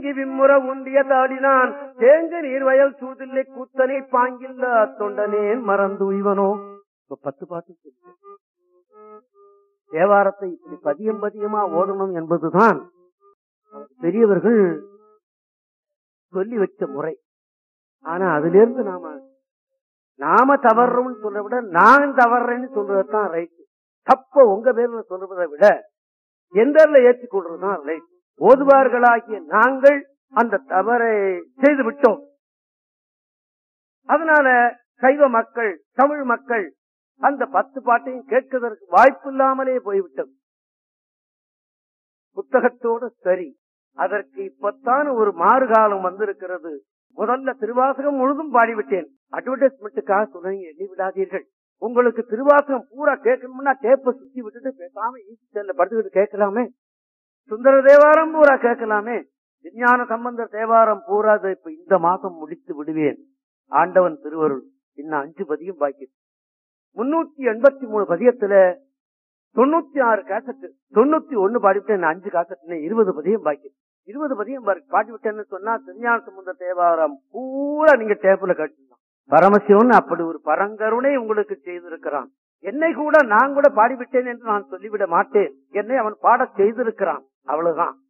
தங்கி விம்முற உண்டிய தாடினான் தேங்க நீர்வயல் சூதில்லை கூத்தனை பாங்கில்ல தொண்டனேன் மறந்து உய்வனோ இப்ப பத்து பாட்டு சொல்லிட்டேன். தேவாரத்தை இப்படி பதியம் பதியமா ஓதணும் என்பதுதான் பெரியவர்கள் சொல்லி வச்ச முறை ஆனா அதுல இருந்து நாம நாம தவறுறோம்னு சொல்றதை விட நான் தவறுறேன்னு சொல்றதுதான் ரைட் தப்ப உங்க பேர்ல சொல்றதை விட எந்தர்ல ஏற்றுக்கொள்றதுதான் ரைட் ஓதுவார்களாகிய நாங்கள் அந்த தவறை செய்து விட்டோம் அதனால சைவ மக்கள் தமிழ் மக்கள் அந்த பத்து பாட்டையும் கேட்கதற்கு வாய்ப்பு இல்லாமலே போய்விட்டது புத்தகத்தோட சரி அதற்கு இப்பத்தான் ஒரு மாறுகாலம் வந்திருக்கிறது முதல்ல திருவாசகம் முழுதும் பாடிவிட்டேன் அட்வர்டைஸ்மெண்ட்டுக்காக சொல்றீங்க எண்ணி விடாதீர்கள் உங்களுக்கு திருவாசகம் பூரா கேட்கணும்னா டேப்பை சுத்தி விட்டுட்டு பேசாம ஈசி செல்ல படுத்துக்கிட்டு கேட்கலாமே சுந்தர தேவாரம் பூரா கேட்கலாமே விஞ்ஞான சம்பந்தர் தேவாரம் பூரா அதை இப்ப இந்த மாசம் முடித்து விடுவேன் ஆண்டவன் திருவருள் இன்னும் அஞ்சு பதியம் பாக்கி முன்னூத்தி எண்பத்தி மூணு பதியத்துல தொண்ணூத்தி ஆறு கேசட்டு தொண்ணூத்தி ஒண்ணு பாடிவிட்டேன் இன்னும் அஞ்சு கேசட்டு இருபது பதியம் பாக்கி இருபது பதியம் பாரு- பாடிவிட்டேன்னு சொன்னா திருஞான சம்பந்த தேவாரம் பூரா நீங்க டேப்புல கட்டலாம் பரமசிவன் அப்படி ஒரு பரங்கருணை உங்களுக்கு செய்திருக்கிறான் என்னை கூட நான் கூட பாடிவிட்டேன் என்று நான் சொல்லிவிட மாட்டேன் என்னை அவன் பாடச் செய்திருக்கிறான் அவ்வளவுதான்